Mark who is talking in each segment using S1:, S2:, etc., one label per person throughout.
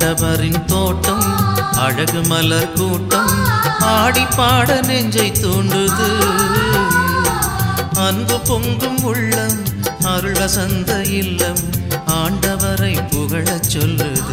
S1: ஆண்டவரின் தோட்டம் அழகு மலர் கூட்டம் ஆடி பாட நெஞ்சை தூண்டுது அன்பு பொங்கும் உள்ளம் அருள் வசந்த இல்லம் ஆண்டவரை புகழச் சொல்லுது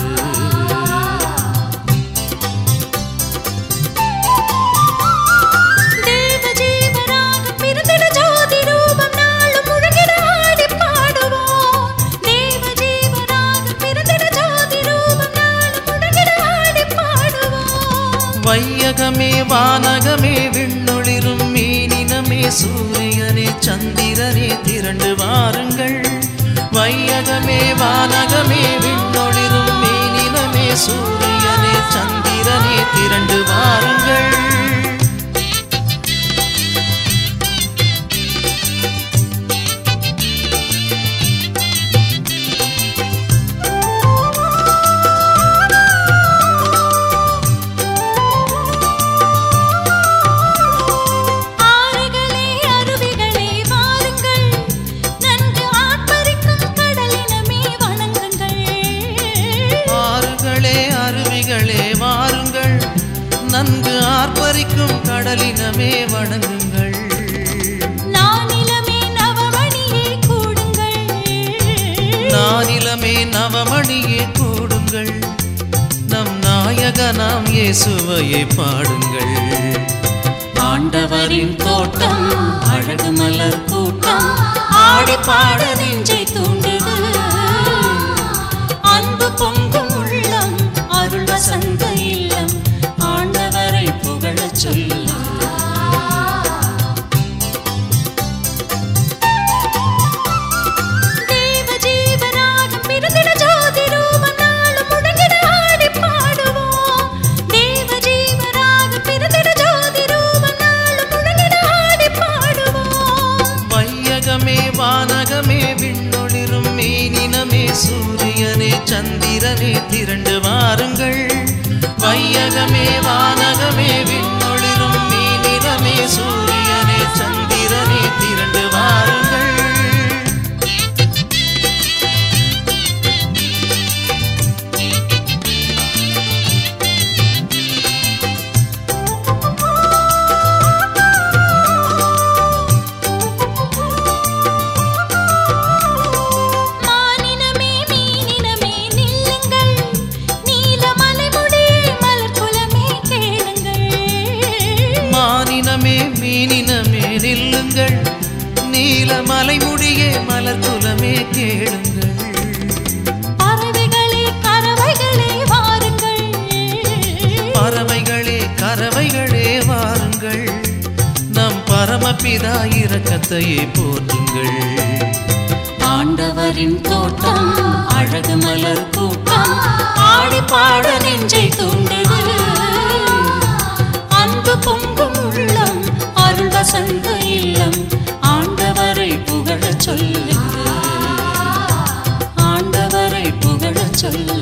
S2: தேவ ஜீவனாக பிறந்திட ஜோதி ரூபம் நாளும் முழங்கிட ஆடி பாடுவோம் தேவ ஜீவனாக பிறந்திட ஜோதி ரூபம் நாளும் முழங்கிட ஆடி பாடுவோம்
S1: வையகமே வானகமே விண்ணொளிரும் மீனினமே சூரியனே சந்திரனே திரண்டு வாருங்கள் வையகமே வானகமே விண்ணொளிரும் மீனினமே சூரியனே சந்திரனே திரண்டு வாருங்கள்
S2: ஆறுகளே அருவிகளே வாருங்கள் நன்கு ஆர்ப்பரிக்கும் கடலினமே வணங்குங்கள்
S1: ஆறுகளே அருவிகளே வாருங்கள் நன்கு ஆர்ப்பரிக்கும் கடலினமே வணங்குங்கள்
S2: நானிலமே நவமணியே கூடுங்கள்
S1: நானிலமே நவமணியே கூடுங்கள் நம் நாயகனாம் இயேசுவையை பாடுங்கள் ஆண்டவரின் தோட்டம் அழகு மலர் கூட்டம்
S2: ஆடி பாட நெஞ்சை தூண்டுது அன்பு பொங்கும் உள்ளம் அருள் வசந்த இல்லம்
S1: ஆண்டவரை புகழச் சொல்லு
S2: தேவ ஜீவனாக பிறந்திட ஜோதி ரூபம் நாளும் முழங்கிட ஆடி பாடுவோம் தேவ ஜீவனாக பிறந்திட ஜோதி ரூபம் நாளும் முழங்கிட ஆடி பாடுவோம்
S1: வையகமே வானகமே விண்ணொளிரும் மீனினமே சூரியனே சந்திரனே திரண்டு வாருங்கள் வையகமே வானகமே விண்ணொளிரும் மீனினமே சூரியனே சந்திரனே திரண்டு வாருங்கள்
S2: மானினமே மீனினமே நில்லுங்கள் நீலமலை முடியே மலர் குலமே கேளுங்கள்
S1: மானினமே மீனினமே நில்லுங்கள் நீலமலை முடியே மலர் குலமே கேளுங்கள்
S2: பறவைகளே கறவைகளே வாருங்கள்
S1: பறவைகளே கறவைகளே வாருங்கள் நம் பரமபிதா இரக்கத்தையே போற்றுங்கள் ஆண்டவரின் தோட்டம் அழகு மலர் கூட்டம்
S2: ஆடி பாட நெஞ்சை தூண்டுது அன்பு பொங்கும் உள்ளம் அருள் வசந்த இல்லம்
S1: ஆண்டவரை புகழச் சொல்லுங்கள் ஆண்டவரை புகழச் சொல்லுங்கள்